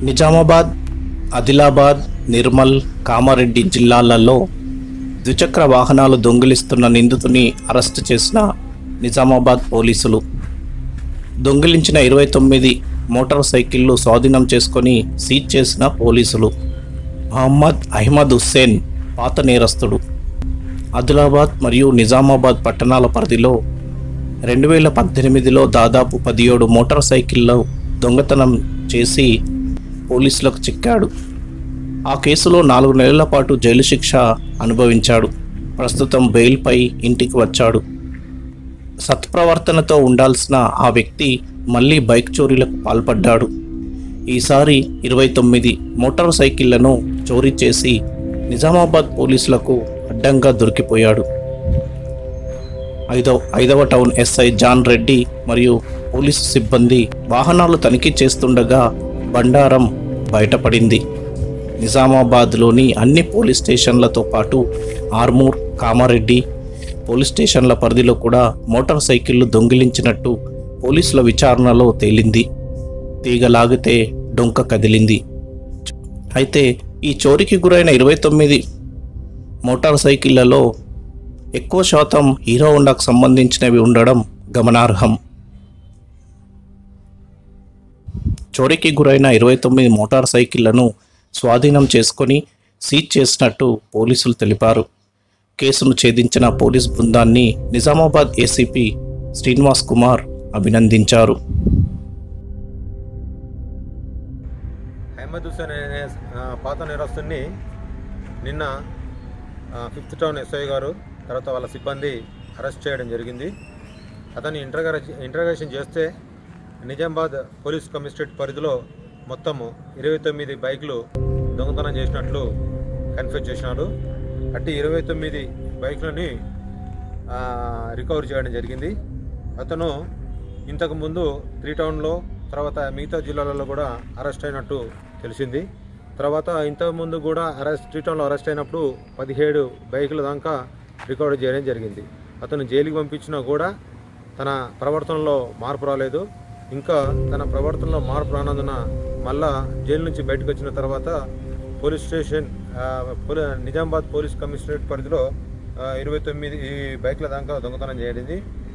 నిజామాబాద్ ఆదిలాబాద్ నిర్మల్ కామారెడ్డి జిల్లాలలో ద్విచక్ర వాహనాలు దొంగిలిస్తున్న నిందితుని అరెస్టు చేసిన నిజామాబాద్ పోలీసులు దొంగిలించిన ఇరవై తొమ్మిది మోటార్ సైకిళ్లు స్వాధీనం చేసుకొని సీజ్ చేసిన పోలీసులు మహమ్మద్ అహ్మద్ హుస్సేన్ పాత నేరస్తుడు ఆదిలాబాద్ మరియు నిజామాబాద్ పట్టణాల పరిధిలో రెండు వేల పద్దెనిమిదిలో దాదాపు పదిహేడు మోటార్ సైకిళ్ళు దొంగతనం చేసి పోలీసులకు చిక్కాడు ఆ కేసులో నాలుగు నెలల పాటు జైలు శిక్ష అనుభవించాడు ప్రస్తుతం బెయిల్పై ఇంటికి వచ్చాడు సత్ప్రవర్తనతో ఉండాల్సిన ఆ వ్యక్తి మళ్ళీ బైక్ చోరీలకు పాల్పడ్డాడు ఈసారి ఇరవై తొమ్మిది మోటార్ సైకిళ్లను చోరీ చేసి నిజామాబాద్ పోలీసులకు అడ్డంగా దొరికిపోయాడు ఐదవ ఐదవ టౌన్ ఎస్ఐ జాన్ రెడ్డి మరియు పోలీసు సిబ్బంది వాహనాలు తనిఖీ చేస్తుండగా బండారం బయటపడింది నిజామాబాద్లోని అన్ని పోలీస్ స్టేషన్లతో పాటు ఆర్మూర్ కామారెడ్డి పోలీస్ స్టేషన్ల పరిధిలో కూడా మోటార్ సైకిళ్లు దొంగిలించినట్టు పోలీసుల విచారణలో తేలింది తీగ లాగితే డొంక కదిలింది అయితే ఈ చోరీకి గురైన ఇరవై తొమ్మిది మోటార్ సైకిళ్లలో ఎక్కువ శాతం హీరో హోండాకు సంబంధించినవి ఉండడం గమనార్హం చోరీకి గురైన ఇరవై తొమ్మిది మోటార్ సైకిళ్లను స్వాధీనం చేసుకొని సీజ్ చేసినట్టు పోలీసులు తెలిపారు కేసును ఛేదించిన పోలీస్ బృందాన్ని నిజామాబాద్ ఏసీపీ శ్రీనివాస్ కుమార్ అభినందించారు అహ్మద్ హుస్సేన్ అనే ఆ, పాత నేరస్తుని నిన్న ఆ, ఫిఫ్త్ టౌన్ ఎస్ఐ గారు తర్వాత వాళ్ళ సిబ్బంది అరెస్ట్ చేయడం జరిగింది అతన్ని ఇంటర్గేషన్ ఇంటర్గేషన్ చేస్తే నిజామాబాద్ పోలీస్ కమిషనరేట్ పరిధిలో మొత్తము ఇరవై తొమ్మిది బైకులు దొంగతనం చేసినట్లు కన్ఫ్యూజ్ చేసినారు అట్టి ఇరవై తొమ్మిది బైకులని ఆ, రికవర్ చేయడం జరిగింది అతను ఇంతకుముందు త్రీ టౌన్లో తర్వాత మిగతా జిల్లాలలో కూడా అరెస్ట్ అయినట్టు తెలిసింది తర్వాత ఇంతకుముందు కూడా అరెస్ట్ త్రీ టౌన్లో అరెస్ట్ అయినప్పుడు పదిహేడు బైకుల దాకా రికవర్ చేయడం జరిగింది అతను జైలుకి పంపించినా కూడా తన ప్రవర్తనలో మార్పు రాలేదు ఇంకా తన ప్రవర్తనలో మార్పు రానందున మళ్ళా జైలు నుంచి బయటకు వచ్చిన తర్వాత పోలీస్ స్టేషన్ ఆ, పోలీ నిజామాబాద్ పోలీస్ కమిషనరేట్ పరిధిలో ఆ, ఇరవై తొమ్మిది ఈ బైక్ల దాకా దొంగతనం చేయడింది